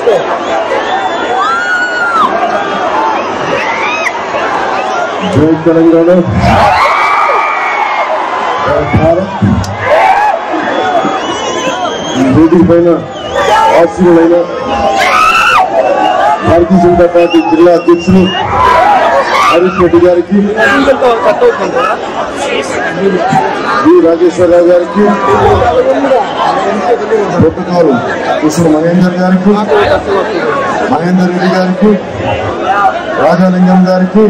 జై తెలంగాణ జై భారత్ ఈ వేదిక పైన ఆశీనులైన భారతీయ జనతా పార్టీ జిల్లా అధ్యక్షులు హరీష్ రెడ్డి గారికి వి రాజేశ్వరరావు గారికి ప్రొఫెసర్ కృష్ణ మహేందర్ గారికి మహేందర్ రెడ్డి గారికి రాజాలింగం గారికి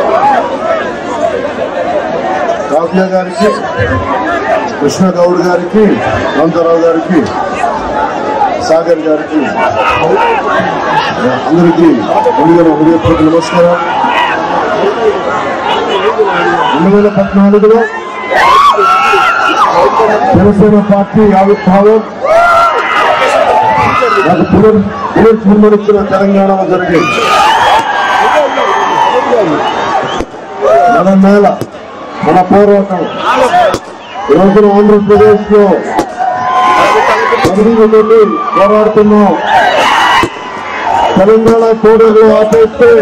కావ్య గారికి కృష్ణ గౌడ్ గారికి కాంతారావు గారికి సాగర్ గారికి అందరికీ ముందుగా నా హృదయపూర్వక నమస్కారం రెండు వేల పద్నాలుగులో జనసేన పార్టీ ఆవిర్భావం నాకు పునర్ పునర్జన్మనిచ్చిన తెలంగాణలో జరిగింది మన నేల మన పోరాటం ఈ రోజున ఆంధ్రప్రదేశ్ లో నుండి పోరాడుతున్నాం తెలంగాణ కోడలు ఆపేస్తే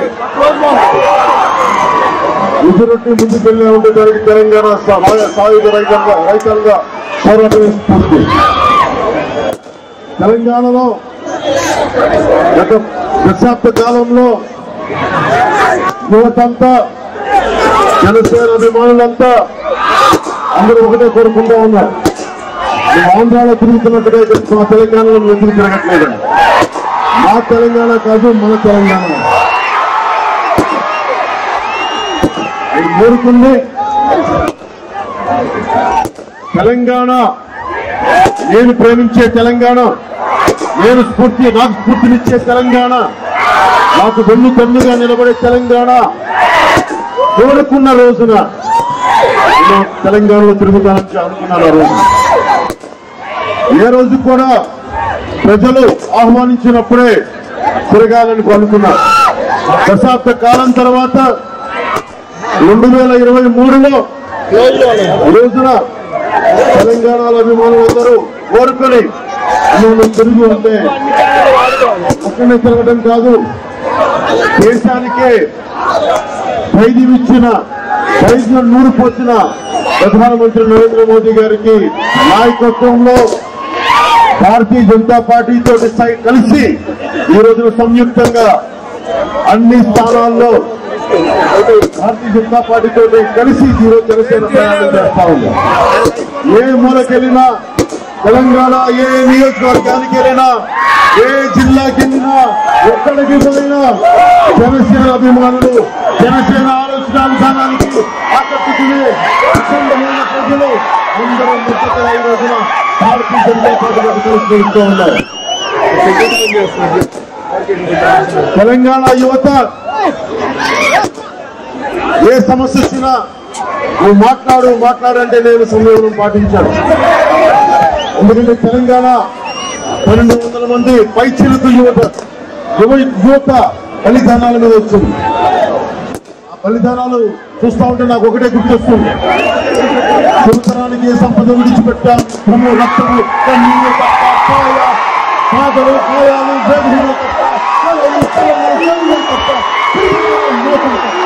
ఎదురొట్టి ముందుకెళ్ళే ఉంటే దానికి తెలంగాణ సా- సాయుధ రైతంగా రైతంగా పోరాటం స్ఫూర్తి తెలంగాణలో గత దశాబ్ద కాలంలో యువతంతా జనసేన అభిమానులంతా అందరూ ఒకటే కోరుకుంటూ ఉన్నారు నువ్వు ఆంధ్రాలో తిరుగుతున్నట్టుగా ఇక్కడ మా తెలంగాణలో నువ్వు ఎందుకు తిరగట్లేదు మా తెలంగాణ కాదు మన తెలంగాణ నేను కోరుకుంది తెలంగాణ నేను ప్రేమించే తెలంగాణ నేను స్ఫూర్తి నాకు స్ఫూర్తినిచ్చే తెలంగాణ నాకు వెన్ను తన్నుగా నిలబడే తెలంగాణ కోరుకున్న రోజున నేను తెలంగాణలో తిరుగుతానని అనుకున్నాను ఆ రోజు ఏ రోజు కూడా ప్రజలు ఆహ్వానించినప్పుడే తిరగాలని అనుకున్నా దశాబ్ద కాలం తర్వాత రెండు వేల ఇరవై మూడులో ఈ రోజున తెలంగాణలో అభిమానులందరూ కోరుకొని నేను తిరిగి ఉంటే ఒక్కనే తిరగడం కాదు దేశానికే ఖైదీ ఇచ్చిన ఖైదీలో నూరు పోసిన ప్రధానమంత్రి నరేంద్ర మోదీ గారికి నాయకత్వంలో భారతీయ జనతా పార్టీతో సై- కలిసి ఈ రోజున సంయుక్తంగా అన్ని స్థానాల్లో భారతీయ జనతా పార్టీతో కలిసి ఈ రోజు జనసేన ప్రయాణం చేస్తా ఉంది ఏ మూలకెళ్ళినా తెలంగాణ ఏ నియోజకవర్గానికి వెళ్ళినా ఏ జిల్లాకి వెళ్ళినా ఎక్కడికి పోయినా జనసేన అభిమానులు జనసేన ఆలోచన విధానానికి ఆకట్టుకునే అఖండమైన ప్రజలు అందరూ ముచ్చటగా ఈ రోజున భారతీయ జనతా పార్టీలకు తెలుసుకుంటూ ఉన్నారు తెలంగాణ యువత ఏ సమస్య వచ్చినా నువ్వు మాట్లాడు మాట్లాడంటే నేను సంయమనం పాటించాను ఎందుకంటే తెలంగాణ పన్నెండు వందల మంది పైచిలకు యువత యువ యువత బలిదానాల మీద వచ్చింది ఆ బలిదానాలు చూస్తా ఉంటే నాకు ఒకటే గుర్తొస్తుంది సంవత్సరానికి ఏ సంపద విడిచిపెట్టాం భూము రక్తము కన్నీరు తప్ప కాయ కాదలు కాయాలు వేదనలు తప్ప కలలు కలలు కలలు తప్ప ప్రియులు మోసము తప్ప.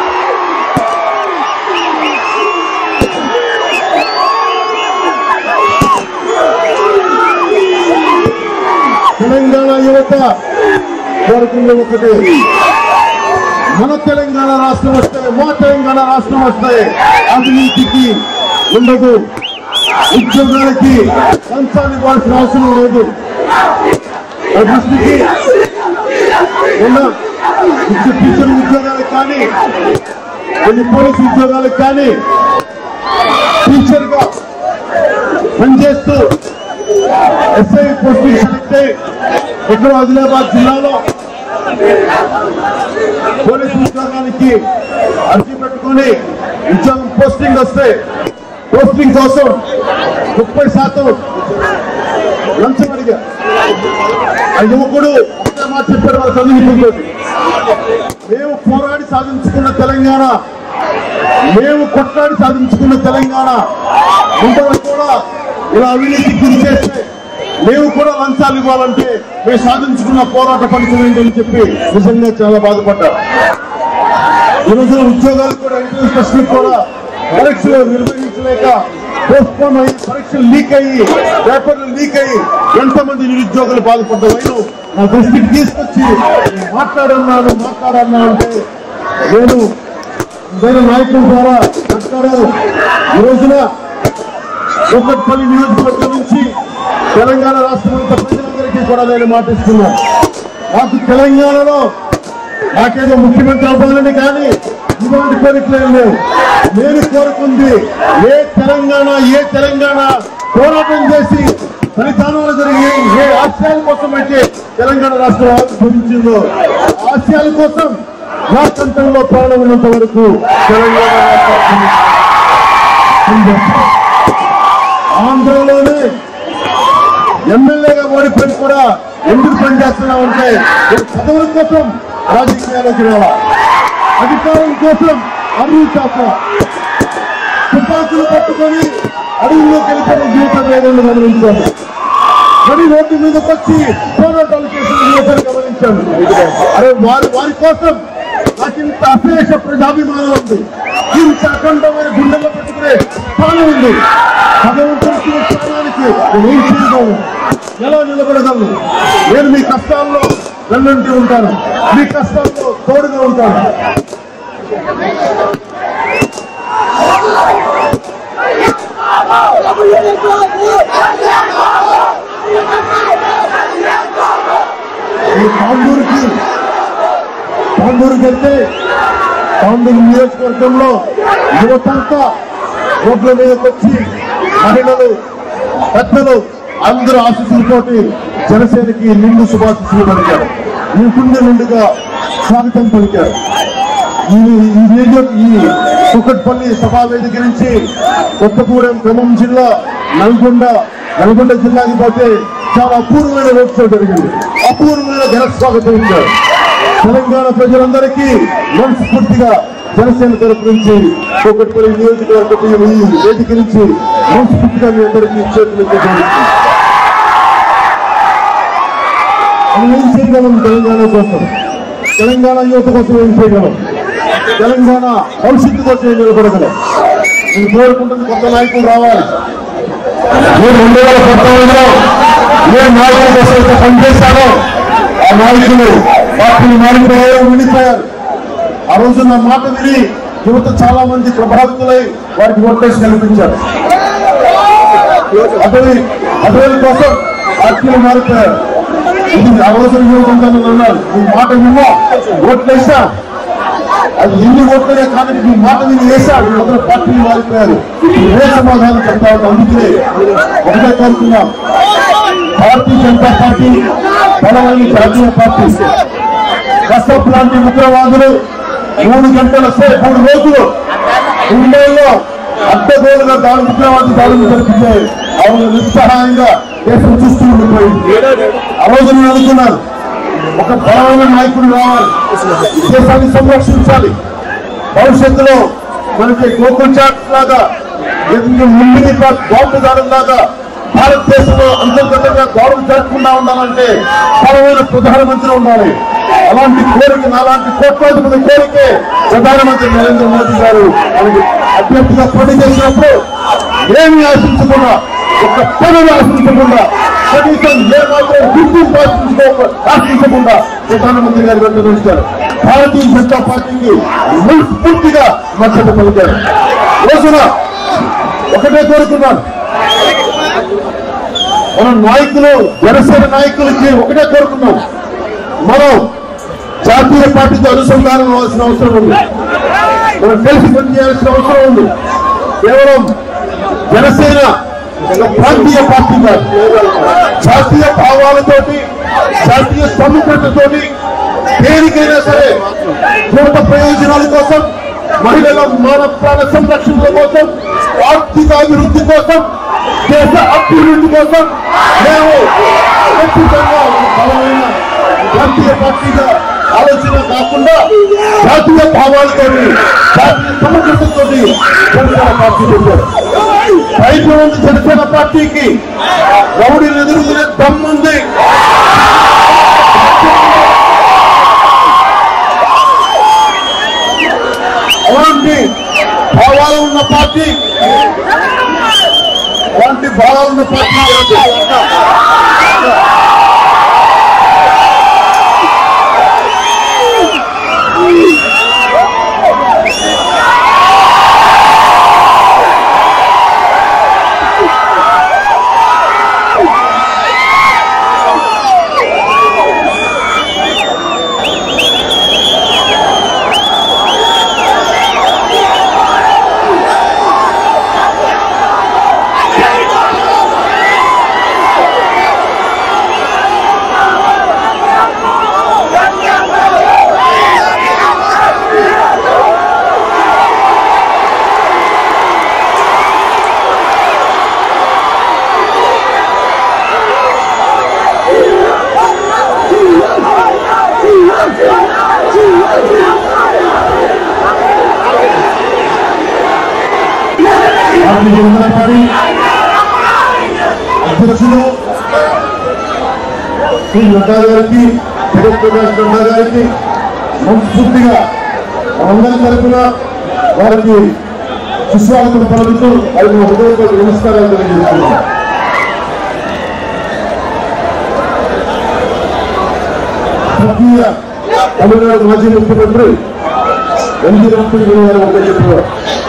తెలంగాణ యువత కోరుకున్న ఒకటి మన తెలంగాణ రాష్ట్రం వస్తే మా తెలంగాణ రాష్ట్రం వస్తే అవినీతికి ఉండదు ఉద్యోగాలకి లంచాలు ఇవ్వాల్సిన అవసరం లేదు ఆ దృష్టికి ఉన్న ఉద్య- టీచర్ ఉద్యోగాలకు కానీ కొన్ని పోలీసు ఉద్యోగాలకు కానీ టీచర్ గా పనిచేస్తూ ఎస్ఐ పోస్టింగ్ సెలెక్ట్ అయ్యి ఇక్కడ ఆదిలాబాద్ జిల్లాలో పోలీసు ఉద్యోగానికి అర్జీ పెట్టుకొని ఉద్యోగం పోస్టింగ్ వస్తే పోస్టింగ్ కోసం ముప్పై శాతం లంచం అడిగా ఆ యువకుడు ఒకటే మాట చెప్పారు వాళ్ళ చదువుకుంటుంది మేము పోరాడి సాధించుకున్న తెలంగాణ మేము కొట్లాడి సాధించుకున్న తెలంగాణ ఇంతవరకు కూడా ఇలా అవినీతి గురి చేస్తే మేము కూడా లంచాలు ఇవ్వాలంటే మేము సాధించుకున్న పోరాట ఫలితం ఏంటని చెప్పి నిజంగా చాలా బాధపడ్డారు ఈ రోజున ఉద్యోగాలు కూడా ఎంట్రన్స్ టెస్టులు కూడా పరీక్షలు నిర్వహించలేక పోస్ట్పోన్ అయ్యి పరీక్షలు లీక్ అయ్యి పేపర్లు లీక్ అయ్యి ఎంతమంది నిరుద్యోగులు బాధపడ్డారు నా దృష్టికి తీసుకొచ్చి మాట్లాడన్నాను మాట్లాడన్నా అంటే నేను వేరే నాయకుల ద్వారా మాట్లాడారు ఈ రోజున కూకట్పల్లి నియోజకవర్గం నుంచి తెలంగాణ రాష్ట్రం అంతా ప్రజలందరికీ కూడా నేను మాటిస్తున్నాను నాకు తెలంగాణలో నాకేదో ముఖ్యమంత్రి అవ్వాలని కానీ ఇలాంటి కోరికలు ఏం లేవు నేను కోరుకుంది ఏ తెలంగాణ ఏ తెలంగాణ పోరాటం చేసి ఫలితాలలో జరిగి ఏ ఆశయాల కోసం అయితే తెలంగాణ రాష్ట్రం ఆవిర్భవించిందో ఆ ఆశయాల కోసం నా కంఠంలో ప్రాణం ఉన్నంత వరకు తెలంగాణ రాష్ట్రాన్ని పనిచేస్తాను. ఆంధ్రలోనే ఎమ్మెల్యేగా ఓడిపోయి కూడా ఎందుకు పనిచేస్తున్నావు అంటే నేను పదవుల కోసం రాజకీయాల్లోకి రావా అధికారం కోసం అరువు చాప తుపాకులు పట్టుకొని అడవుల్లోకి వెళ్ళిపోయిన జీవితం ఏదైనా గమనించాను మరి రోడ్డు మీదకి వచ్చి పోరాటాలు చేసిన జీవితాన్ని గమనించాను అరే వారి వారి కోసం నాకు ఇంత అశేష ప్రజాభిమానం ఉంది ఇంత అఖండమైన గుండెల్లో పెట్టుకునే స్థానం ఉంది భగవంతుడికి స్థానానికి నేను ఏం చేయగలను ఎలా నిలబడగలను నేను మీ కష్టాల్లో వెన్నంటి ఉంటాను మీ కష్టాల్లో తోడుగా ఉంటాను ఈ తాండూరుకి తాండూరుకి వెళ్తే తాండూరు నియోజకవర్గంలో యువతంతా రోడ్ల మీదకి వచ్చి మహిళలు పెద్దలు అందరూ ఆశీస్సులతోటి జనసేనకి నిండు శుభాశిస్సులు పలికారు ఈ గుండె నిండుగా స్వాగతం పలికారు ఈ ఈ నియోజక ఈ కుక్కట్పల్లి సభా వేదిక నుంచి కొత్తగూడెం ఖమ్మం జిల్లా నల్గొండ నల్గొండ జిల్లాకి పోతే చాలా అపూర్వమైన రోడ్ షో జరిగింది అపూర్వమైన ఘన స్వాగతం ఇచ్చారు తెలంగాణ ప్రజలందరికీ మనస్ఫూర్తిగా జనసేన తరపు నుంచి కూకట్పల్లి నియోజకవర్గం ఈ వేదిక నుంచి మనస్ఫూర్తిగా మీ అందరికీ చేతులు ఎత్తేసి మనం ఏం చేయగలం తెలంగాణ కోసం తెలంగాణ యువత కోసం ఏం చేయగలం తెలంగాణ భవిష్యత్తు కోసం ఏం నిలబడగలం నేను కోరుకుంటుంది కొత్త నాయకులు రావాలి నేను రెండు వేల పంతొమ్మిదిలో ఏ నాయకుల కోసం అయితే పనిచేశానో ఆ నాయకులు పార్టీని మారిపోయారు విడిపోయారు ఆ రోజు నా మాట విని యువత చాలా మంది ప్రభావితులై వారికి ఓటేసి కల్పించారు అటవీ అటవీ కోసం పార్టీలు మారిపోయారు ఇది ఆ రోజు యువత ఉందని అన్నారు ఈ మాట విన్నా ఓట్లేసా అది ఎన్ని ఓట్లనే కానీ మీ మాట విని వేసా మొదలు పార్టీలు మారిపోయారు ఏ సమాధానం చెప్తా ఉన్నా అందుకే ఒకటే కోరుతున్నాం భారతీయ జనతా పార్టీ బలమైన జాతీయ పార్టీ కసప్ లాంటి ఉగ్రవాదులు మూడు గంటల సేపు మూడు రోజులు ఇండియాలో అడ్డగోలుగా దాడి ఉగ్రవాది దాడులు జరిపితే అవును నిస్సహాయంగా దేశం చూస్తూ ఉండిపోయింది ఆ రోజు నేను అనుకున్నాను ఒక బలమైన నాయకుడు రావాలి దేశాన్ని సంరక్షించాలి భవిష్యత్తులో మనకి గోకుల్ చాట్ లాగా ముందుకి బాంబు దాడుల లాగా భారతదేశంలో అంతర్గతంగా గౌరవం జరగకుండా ఉండాలంటే బలమైన ప్రధానమంత్రి ఉండాలి అలాంటి కోరిక అలాంటి కోట్లాది మంది కోరికే ప్రధానమంత్రి నరేంద్ర మోదీ గారు మనకి అభ్యర్థిగా పోటీ చేసినప్పుడు ఏమి ఆశించకుండా ఒక పనులు ఆశించకుండా కనీసం ఏ మాత్రం గుర్తింపు ఆశించుకో ఆశించకుండా ప్రధానమంత్రి గారు వెంట ఉంచారు భారతీయ జనతా పార్టీకి మనస్ఫూర్తిగా మద్దతు పలికారు రోజున ఒకటే కోరుకున్నాను మన నాయకులు జనసేన నాయకులకి ఒకటే కోరుకున్నాం మనం జాతీయ పార్టీతో అనుసంధానం అవ్వాల్సిన అవసరం ఉంది మనం కలిసి పనిచేయాల్సిన అవసరం ఉంది కేవలం జనసేన ఒక ప్రాంతీయ పార్టీ కాదు జాతీయ భావాలతోటి జాతీయ సమగ్రతతోటి దేనికైనా సరే పూర్త ప్రయోజనాల కోసం మహిళల మానవ ప్రాణ సంరక్షణ కోసం ఆర్థిక అభివృద్ధి కోసం దేశ అభివృద్ధి కోసం మేము ఖచ్చితంగా ఒక బలమైన జాతీయ పార్టీగా ఆలోచన కాకుండా జాతీయ భావాలతో జాతీయ సమగ్రతతో జనసేన పార్టీ పెట్టారు బయట ఉంది జనసేన పార్టీకి రౌడీలు ఎదుర్కొనే భారతీయ జనతా పార్టీ అధ్యక్షులు శ్రీ నడ్డా గారికి జగత్ ప్రకాష్ నడ్డా గారికి మనస్ఫూర్తిగా మనందరి తరఫున వారికి సుస్వాగతం పలుకుతూ వారికి మా హృదయపూర్వక నమస్కారాలు తెలియజేస్తున్నాను స్వర్గీయ తమిళనాడు మాజీ ముఖ్యమంత్రి ఎన్టీ రామకృష్ణ గారు ఒకటే చెప్పారు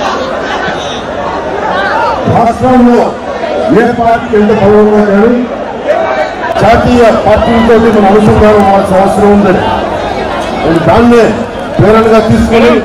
రాష్ట్రంలో ఏ పార్టీ ఎంత బలంగా కానీ జాతీయ పార్టీలతో మన అనుసంధానం అవ్వాల్సిన అవసరం ఉంది నేను దాన్నే ప్రేరణగా తీసుకొని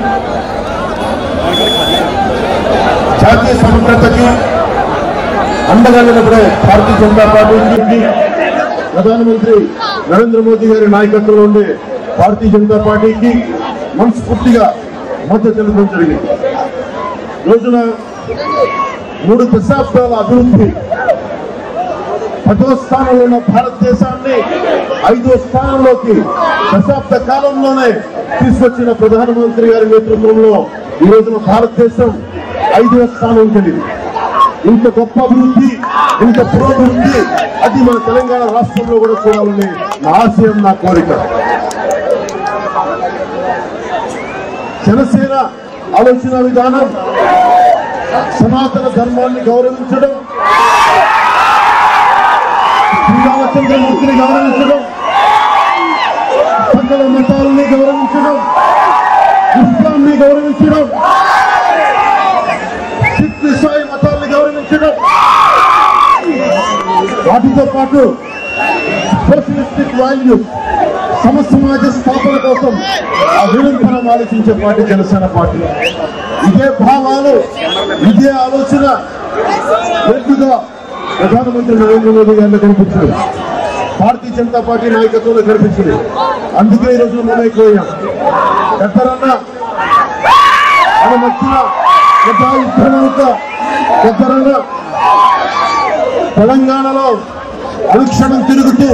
జాతీయ సమగ్రతకి అండగా నిలబడే భారతీయ జనతా పార్టీకి ప్రధానమంత్రి నరేంద్ర మోదీ గారి నాయకత్వంలో ఉండే భారతీయ జనతా పార్టీకి మనస్ఫూర్తిగా మద్దతు తెలపడం జరిగింది రోజున మూడు దశాబ్దాల అభివృద్ధి పదో స్థానంలో ఉన్న భారతదేశాన్ని ఐదో స్థానంలోకి దశాబ్ద కాలంలోనే తీసుకొచ్చిన ప్రధానమంత్రి గారి నేతృత్వంలో ఈ రోజున భారతదేశం ఐదవ స్థానం కలిగింది ఇంత గొప్ప అభివృద్ధి ఇంత పురోభివృద్ధి అది మన తెలంగాణ రాష్ట్రంలో కూడా చూడాలని నా ఆశయం నా కోరిక జనసేన ఆలోచన విధానం సనాతన ధర్మాన్ని గౌరవించడం శ్రీరామచంద్రమూర్తిని గౌరవించడం సకల మతాలని గౌరవించడం ఇస్లాంని గౌరవించడం సిక్ ఇసాయి మతాల్ని గౌరవించడం వాటితో పాటు సోషలిస్టిక్ వాల్యూస్ సమ సమాజ స్థాపన కోసం ఆ నిరంతరం ఆలోచించే పార్టీ జనసేన పార్టీ ఇదే భావాలు ఇదే ఆలోచన ఎక్కువగా ప్రధానమంత్రి నరేంద్ర మోదీ గారిలో కనిపించింది భారతీయ జనతా పార్టీ నాయకత్వంలో కనిపించింది అందుకే ఈ రోజు మమైపోయాం ఎక్కడన్నా మన మధ్యన ప్రజా యుద్ధమవుత ఎక్కడన్నా తెలంగాణలో అనుక్షణం తిరుగుతూ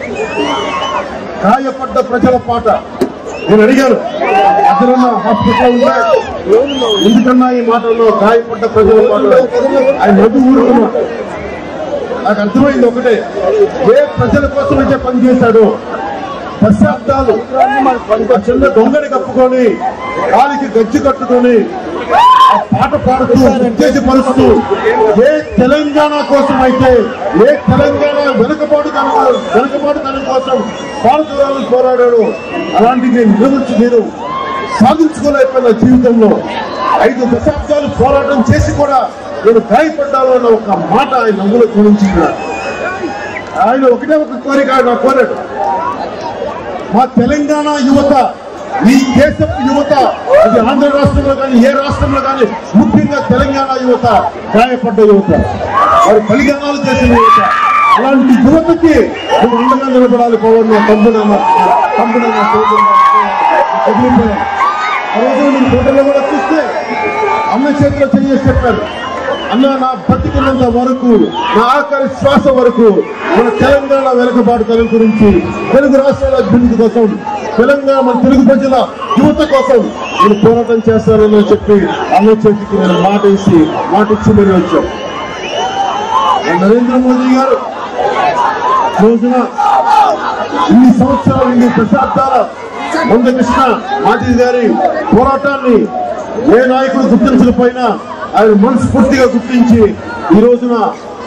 గాయపడ్డ ప్రజల పాట నేను అడిగాను ఎక్కడన్నా హాస్పిటల్ ఉంటే ఎందుకన్నా ఈ మాటల్లో గాయపడ్డ ప్రజల పాట ఆయన నవ్వు ఊరుకున్నాడు నాకు అర్థమైంది ఒకటే ఏ ప్రజల కోసం అయితే పనిచేశాడో దశాబ్దాలు ఆ చిన్న దొంగని కప్పుకొని కాలికి గజ్జి కట్టుకొని ఆ పాట పాడుతూ ఉత్తేజపరుస్తూ ఏ తెలంగాణ కోసం అయితే ఏ తెలంగాణ వెనుకబాటుతనం వెనుకబాటుతనం కోసం పాడుకోవాలని పోరాడాడు అలాంటి నేను నిలవచ్చు నేను సాధించుకోలేకపోయిన జీవితంలో ఐదు దశాబ్దాలు పోరాటం చేసి కూడా నేను గాయపడ్డాను అన్న ఒక మాట ఆయన నవ్వులో చూపించింది ఆయన ఒకటే ఒక కోరిక ఆయన కోరాడు మా తెలంగాణ యువత ఈ దేశపు యువత అది ఆంధ్ర రాష్ట్రంలో కానీ ఏ రాష్ట్రంలో కానీ ముఖ్యంగా తెలంగాణ యువత గాయపడ్డ యువత వారు బలిదానాలు చేసిన యువత అలాంటి యువతకి నువ్వు అండగా నిలబడాలి పవన్ నా తమ్ముడు నా తమ్ముడు నా సోదరుడు వదిలిపోయాను ఆ రోజు నేను ఫోటోలో కూడా చూస్తే అన్న చేతిలో చేసి చెప్పారు అన్న నా బతికినంత వరకు నా ఆఖరి శ్వాస వరకు మన తెలంగాణ వెనుకబాటుతనం గురించి తెలుగు రాష్ట్రాల అభివృద్ధి కోసం తెలంగాణ మన తెలుగు ప్రజల యువత కోసం నేను పోరాటం చేస్తానని చెప్పి అన్న చేతికి నేను మాట ఇచ్చి మాట ఇచ్చి మరి వచ్చాం మన నరేంద్ర మోదీ గారు రోజున ఇన్ని సంవత్సరాలు ఇన్ని దశాబ్దాల మందకృష్ణ మాజీ గారి పోరాటాన్ని ఏ నాయకుడు గుర్తించకపోయినా ఆయన మనస్ఫూర్తిగా గుర్తించి ఈ రోజున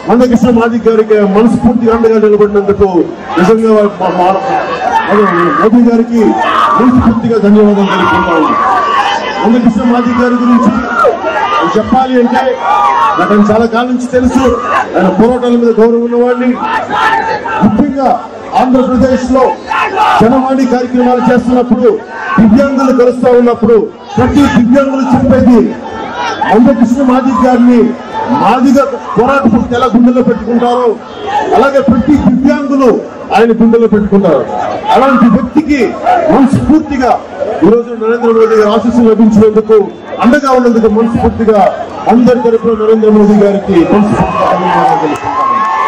మందకృష్ణ మాది గారికి మనస్ఫూర్తిగా అండగా నిలబడినందుకు నిజంగా మా- మా- అదే మోదీ గారికి మనస్ఫూర్తిగా ధన్యవాదాలు తెలుపుకుంటాను మందకృష్ణ మాది గారి గురించి చెప్పాలి అంటే నాకు ఆయన చాలా కాలం నుంచి తెలుసు ఆయన పోరాటాల మీద గౌరవం ఉన్నవాడిని ముఖ్యంగా ఆంధ్రప్రదేశ్ లో జనవాణి కార్యక్రమాలు చేస్తున్నప్పుడు దివ్యాంగులు కలుస్తా ఉన్నప్పుడు ప్రతి దివ్యాంగులు చెప్పేది మందకృష్ణ మాదిక్ గారిని మాదిగా పోరాట శక్తి ఎలా గుండెల్లో పెట్టుకుంటారో అలాగే ప్రతి దివ్యాంగులు ఆయన గుండెల్లో పెట్టుకుంటారు అలాంటి వ్యక్తికి మనస్ఫూర్తిగా ఈ రోజు నరేంద్ర మోదీ గారి ఆశీస్సులు లభించినందుకు అండగా ఉన్నందుకు మనస్ఫూర్తిగా అందరి తరపున నరేంద్ర మోదీ గారికి మనస్ఫూర్తిగా ధన్యవాదాలు తెలుపుతున్నాను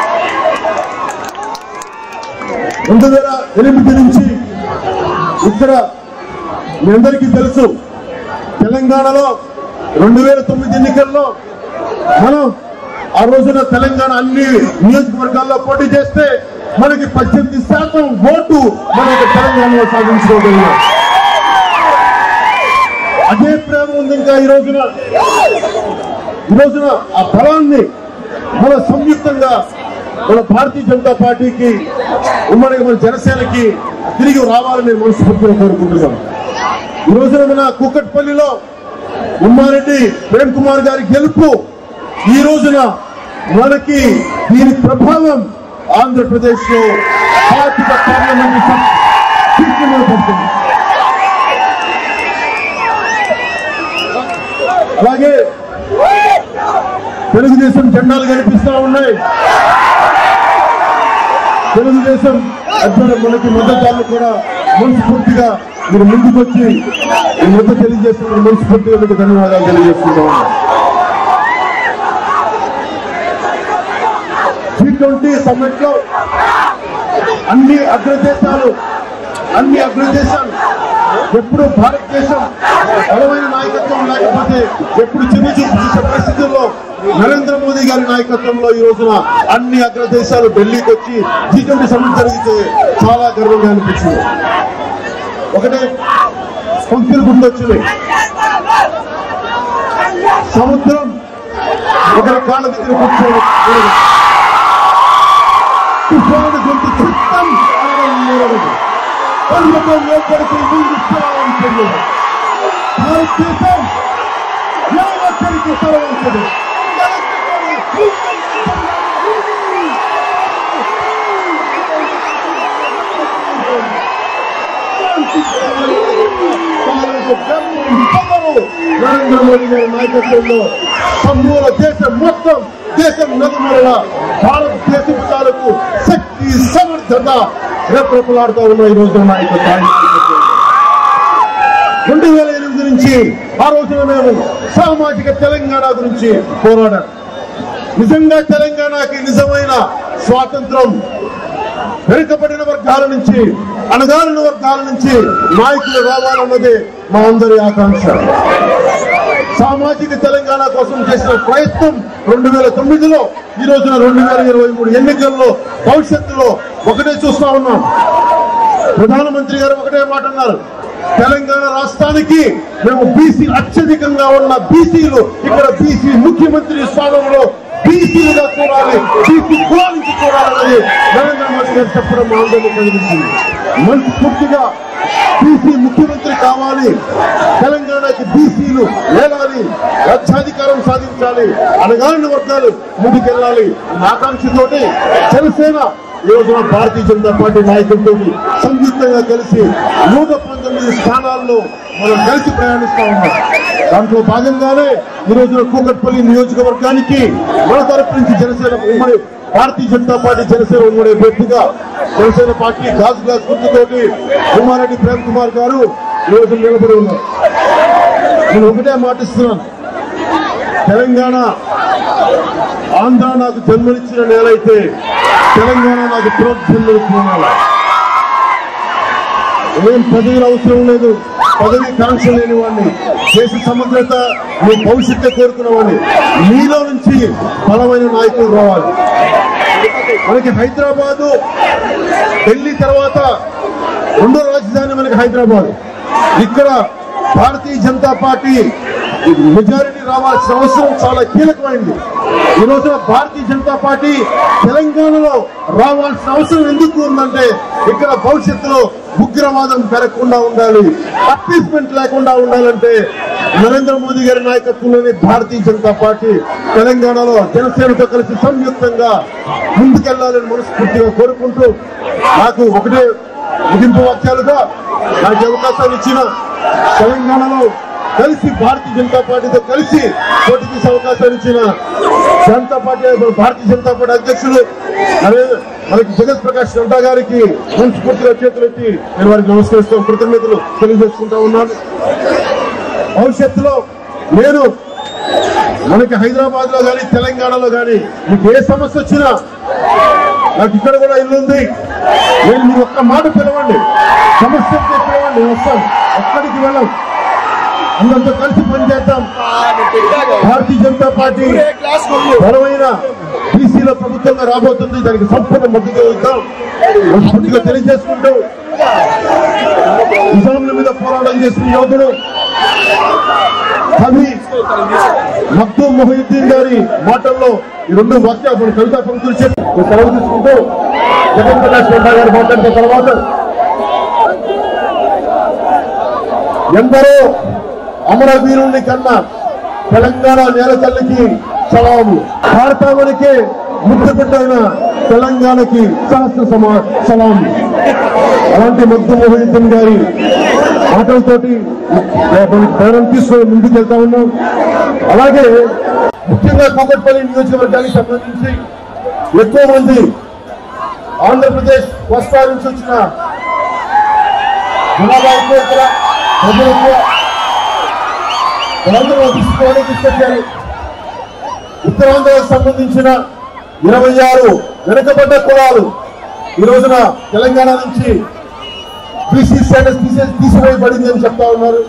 రెండు వేల ఎనిమిది నుంచి ఇక్కడ మీ అందరికీ తెలుసు తెలంగాణలో రెండు వేల తొమ్మిది ఎన్నికల్లో మనం ఆ రోజున తెలంగాణ అన్ని నియోజకవర్గాల్లో పోటీ చేస్తే మనకి పద్దెనిమిది శాతం ఓటు మనకి తెలంగాణలో సాధించుకోగలిగాం అదే ప్రేమ ఉంది ఇంకా ఈ రోజున ఈ రోజున ఆ బలాన్ని మన సంయుక్తంగా మన భారతీయ జనతా పార్టీకి ఉమ్మడి మన జనసేనకి తిరిగి రావాలని నేను మనస్ఫూర్తిగా కోరుకుంటున్నాం ఈ రోజున మన కుక్కట్పల్లిలో ఉమ్మారెడ్డి ప్రేమ్ కుమార్ గారి గెలుపు ఈ రోజున మనకి దీని ప్రభావం ఆంధ్రప్రదేశ్ లో పార్టీల పార్లమెంట్ సీట్ల మీద పడుతుంది అలాగే తెలుగుదేశం జెండాలు కనిపిస్తా ఉన్నాయి తెలుగుదేశం అభ్యర్థి మనకి మద్దతుదారులు కూడా మనస్ఫూర్తిగా మీరు ముందుకు వచ్చి ఈ మద్దతు తెలియజేస్తున్న మనస్ఫూర్తిగా మీకు ధన్యవాదాలు తెలియజేస్తున్నాం జీ ట్వంటీ సమ్మిట్ లో అన్ని అగ్రదేశాలు అన్ని అగ్రదేశాలు ఎప్పుడు భారతదేశం బలమైన నాయకత్వం లేకపోతే ఎప్పుడు చిన్న చూపు చూసే పరిస్థితుల్లో నరేంద్ర మోదీ గారి నాయకత్వంలో ఈ రోజున అన్ని అగ్రదేశాలు ఢిల్లీకి వచ్చి జీ ట్వంటీ సమ్మిట్ జరిగితే చాలా గర్వంగా అనిపించింది ఒకటే పంక్తులు గుర్తొచ్చినాయి సముద్రం ఒకరి కాళ్ళ దగ్గర కూర్చోవడం తుఫాను గొంతు చిత్తం అనడం మూడవది పర్వతం లోపలికి ముందు స్థలం తెలియదు భారతదేశం ఏ ఒక్కరికి తరవంచదు నరేంద్ర మోదీ గారి నాయకత్వంలో సమూల దేశం మొత్తం దేశం నలుమూలల భారతదేశం తాలూకు శక్తి సమర్థత రెప్రపలాడుతూ ఉన్న ఈ రోజు నాయకత్వం రెండు వేల ఎనిమిది నుంచి ఆ రోజున మేము సామాజిక తెలంగాణ గురించి పోరాడాం నిజంగా తెలంగాణకి నిజమైన స్వాతంత్రం వెనుకబడిన వర్గాల నుంచి అణగారిన వర్గాల నుంచి నాయకులు రావాలన్నదే మా అందరి ఆకాంక్ష సామాజిక తెలంగాణ కోసం చేసిన ప్రయత్నం రెండు వేల తొమ్మిదిలో ఈ రోజున రెండు వేల ఇరవై మూడు ఎన్నికల్లో భవిష్యత్తులో ఒకటే చూస్తా ఉన్నాం ప్రధానమంత్రి గారు ఒకటే మాట అన్నారు తెలంగాణ రాష్ట్రానికి మేము బీసీ అత్యధికంగా ఉన్న బీసీలు ఇక్కడ బీసీ ముఖ్యమంత్రి స్థానంలో బీసీలుగా చూడాలి బీసీ కులానికి చూడాలన్నది నరేంద్ర మోదీ గారు చెప్పడం మా అందరినీ కలిగించింది మనస్ఫూర్తిగా బీసీ ముఖ్యమంత్రి కావాలి తెలంగాణకి బీసీలు ఏలాలి రాజ్యాధికారం సాధించాలి అనగారిన వర్గాలు ముందుకెళ్ళాలి అన్న ఆకాంక్షతోటి జనసేన ఈ రోజున భారతీయ జనతా పార్టీ నాయకులతో సంయుక్తంగా కలిసి నూట పంతొమ్మిది స్థానాల్లో మనం కలిసి ప్రయాణిస్తా ఉన్నాం దాంట్లో భాగంగానే ఈ రోజున కూకట్పల్లి నియోజకవర్గానికి మన తరపు నుంచి జనసేన ఉమ్మడి భారతీయ జనతా పార్టీ జనసేన ఉమ్మడి అభ్యర్థిగా జనసేన పార్టీ గాజు గ్లాస్ గుర్తుతోటి కుమారెడ్డి ప్రేమ్ కుమార్ గారు ఈ రోజు నిలబడి ఉన్నారు నేను ఒకటే మాటిస్తున్నాను తెలంగాణ ఆంధ్ర నాకు జన్మనిచ్చిన నేలైతే తెలంగాణ నాకు పునర్జన్మనిచ్చిన నేల ఏం పదవులు అవసరం లేదు పదవి కాంక్ష లేని వాడిని దేశ సమగ్రత మీ భవిష్యత్తు కోరుకున్న వాడిని మీలో నుంచి బలమైన నాయకులు రావాలి మనకి హైదరాబాదు ఢిల్లీ తర్వాత రెండో రాజధాని మనకి హైదరాబాద్ ఇక్కడ భారతీయ జనతా పార్టీ మెజారిటీ రావాల్సిన అవసరం చాలా కీలకమైంది ఈ రోజున భారతీయ జనతా పార్టీ తెలంగాణలో రావాల్సిన అవసరం ఎందుకు ఉందంటే ఇక్కడ భవిష్యత్తులో ఉగ్రవాదం పెరగకుండా ఉండాలి అప్పీస్మెంట్ లేకుండా ఉండాలంటే నరేంద్ర మోదీ గారి నాయకత్వంలోని భారతీయ జనతా పార్టీ తెలంగాణలో జనసేనతో కలిసి సంయుక్తంగా ముందుకెళ్లాలని మనస్ఫూర్తిగా కోరుకుంటూ నాకు ఒకటే ముగింపు వాక్యాలుగా నాకు ఈ అవకాశాలు ఇచ్చిన తెలంగాణలో కలిసి భారతీయ జనతా పార్టీతో కలిసి పోటీ చేసే అవకాశాలు ఇచ్చిన జనతా పార్టీ భారతీయ జనతా పార్టీ అధ్యక్షులు అదే మనకి జగత్ ప్రకాష్ నడ్డా గారికి మనస్ఫూర్తిగా చేతులెత్తి నేను వారికి నమస్కరిస్తూ కృతజ్ఞతలు తెలియజేసుకుంటా ఉన్నాను భవిష్యత్తులో నేను మనకి హైదరాబాద్ లో కానీ తెలంగాణలో కానీ మీకు ఏ సమస్య వచ్చినా నాకు ఇక్కడ కూడా ఇల్లు ఉంది నేను మీరు ఒక్క మాట పిలవండి సమస్య ఉంటే పిలవండి నేను వస్తాను ఎక్కడికి వెళ్ళం అందరితో కలిసి పనిచేద్దాం భారతీయ జనతా పార్టీ బలమైన బీసీల ప్రభుత్వంగా రాబోతుంది దానికి సంపూర్ణ మద్దతు ఇద్దాం మనస్ఫూర్తిగా తెలియజేసుకుంటూ నిజాముల మీద పోరాటం చేసిన యోధుడు కవి మక్తూమ్ మొహిద్దీన్ గారి మాటల్లో ఈ రెండు వాక్యాలు మన కవితా పంక్తులు చెప్పి నేను సెలవు తీసుకుంటూ జగన్ ప్రకాష్ నడ్డా గారు మాట్లాడిన తర్వాత ఎందరో అమరవీరుణ్ణి కన్నా తెలంగాణ నేల తల్లికి సలాము భారతావనికి ముద్దు పెట్టైన తెలంగాణకి సహస్ర సమా సలాం అలాంటి మద్దు మోహిద్దీన్ గారి మాటలతోటి మనం ప్రేరణ తీసుకొని ముందుకు వెళ్తా ఉన్నాం అలాగే ముఖ్యంగా కూకట్పల్లి నియోజకవర్గానికి సంబంధించి ఎక్కువ మంది ఆంధ్రప్రదేశ్ కోస్తా నుంచి వచ్చిన జనాభా ఎక్కువ ఇక్కడ ప్రజలు ఎక్కువ వాళ్ళందరూ తీసుకోవడం తీసుకొచ్చారు ఉత్తరాంధ్రకు సంబంధించిన ఇరవై ఆరు వెనుకబడ్డ కులాలు ఈ రోజున తెలంగాణ నుంచి బీసీ స్టేటస్ తీసే తీసివేయబడింది అని చెప్తా ఉన్నారు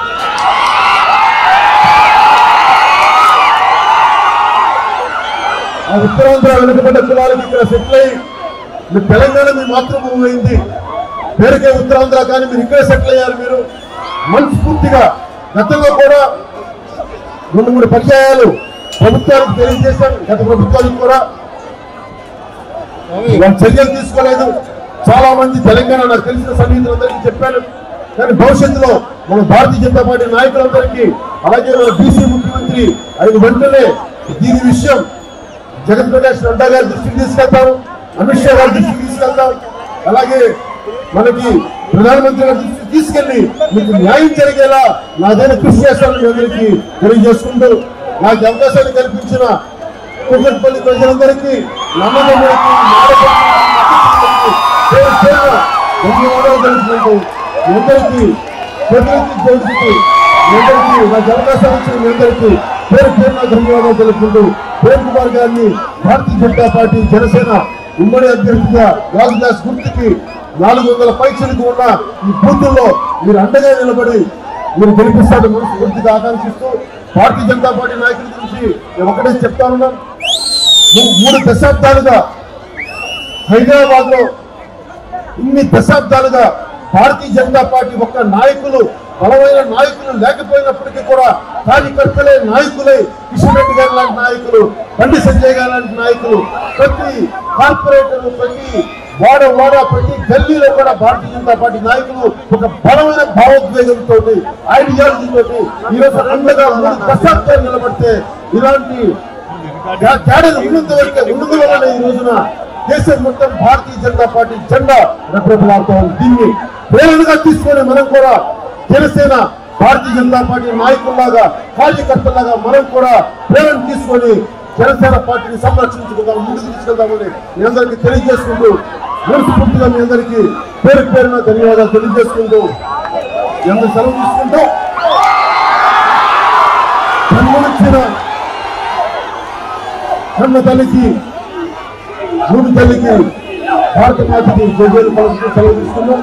ఆ ఉత్తరాంధ్ర వెనుకబడ్డ కులాలకి ఇక్కడ సెటిల్ అయ్యి మీ తెలంగాణ మీ మాతృభూమి అయింది పేరుకే ఉత్తరాంధ్ర కానీ మీరు ఇక్కడే సెటిల్ అయ్యారు మీరు మనస్ఫూర్తిగా గతంలో కూడా రెండు మూడు పర్యాయాలు ప్రభుత్వానికి తెలియజేశారు గత ప్రభుత్వానికి కూడా వాళ్ళు చర్యలు తీసుకోలేదు చాలా మంది తెలంగాణ నాకు తెలిసిన సన్నిహితులందరికీ చెప్పాను కానీ భవిష్యత్తులో మన భారతీయ జనతా పార్టీ నాయకులందరికీ అలాగే మన బీసీ ముఖ్యమంత్రి ఐదు వెంటనే దీని విషయం జగన్ ప్రకాష్ నడ్డా గారి దృష్టికి తీసుకెళ్తాము అమిత్ షా గారి దృష్టికి తీసుకెళ్తాం అలాగే మనకి ప్రధానమంత్రి గారి దృష్టికి తీసుకెళ్లి మీకు న్యాయం జరిగేలా నాదైన కృషి చేస్తాను మీ అందరికీ తెలియజేసుకుంటూ నాకు ఈ అవకాశాన్ని కల్పించిన కుక్కట్పల్లి ప్రజలందరికీ నమ్మకములకి పేరు పేరున ధన్యవాదాలు తెలుసుకుంటూ మీ అందరికీ చేతులెత్తి జోడించుతూ మీ అందరికీ నాకు అవకాశం ఇచ్చిన మీ అందరికీ పేరు పేరున ధన్యవాదాలు తెలుపుకుంటూ ప్రేమ్ కుమార్ గారిని భారతీయ జనతా పార్టీ జనసేన ఉమ్మడి అభ్యర్థిగా రాజదాస్ గుర్తుకి నాలుగు వందల పైసలకు ఉన్న ఈ బూతుల్లో మీరు అండగా నిలబడి మీరు గెలిపిస్తారని మనస్ఫూర్తిగా ఆకాంక్షిస్తూ భారతీయ జనతా పార్టీ నాయకుల గురించి నేను ఒకటే చెప్తా ఉన్నాను మూ- మూడు దశాబ్దాలుగా హైదరాబాద్ లో ఇన్ని దశాబ్దాలుగా భారతీయ జనతా పార్టీ ఒక్క నాయకులు బలమైన నాయకులు లేకపోయినప్పటికీ కూడా కార్యకర్తలే నాయకులై కిషన్ రెడ్డి గారు లాంటి నాయకులు బండి సంజయ్ గారు లాంటి నాయకులు ప్రతి కార్పొరేటర్ ప్రతి వాడ వాడ ప్రతి గల్లీలో కూడా భారతీయ జనతా పార్టీ నాయకులు ఒక బలమైన భావోద్వేగంతో ఐడియాలజీతో ఈ రోజు అండగా మూడు దశాబ్దాలు నిలబడితే ఇలాంటి క్యా- క్యాడర్ ఉన్నంత వరకే ఉన్నందు వలన ఈ రోజున దేశం మొత్తం భారతీయ జనతా పార్టీ జెండా రెప్రబలాడుతూ ఉంది దీన్ని ప్రేరణగా తీసుకొని మనం కూడా జనసేన భారతీయ జనతా పార్టీ నాయకుల్లాగా కార్యకర్తలాగా మనం కూడా ప్రేరణ తీసుకొని జనసేన పార్టీని సంరక్షించుకుందాం ముందుకు తీసుకెళ్దామని మీ అందరికీ తెలియజేసుకుంటూ మనస్ఫూర్తిగా మీ అందరికీ పేరు పేరున ధన్యవాదాలు తెలియజేసుకుంటూ మీ అందరూ సెలవు తీసుకుంటూ జన్మనిచ్చిన కన్న తల్లికి భూమి తల్లికి భారత మాతకి జోజేలు పలుకుతూ సెలవు తీసుకున్నాం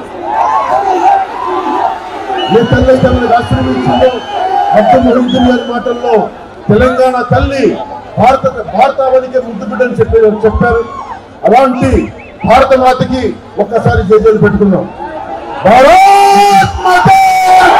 ఏ తల్లి అయితే మనకు ఆశ్రమించిందో అబ్దుల్ మొహిద్దీన్ గారి మాటల్లో తెలంగాణ తల్లి భారత భారతావనికి ముద్దు బిడ్డని చెప్పి చెప్పారు అలాంటి భారత మాతకి ఒక్కసారి జోజేలు పెట్టుకున్నాం భారత్ మాతా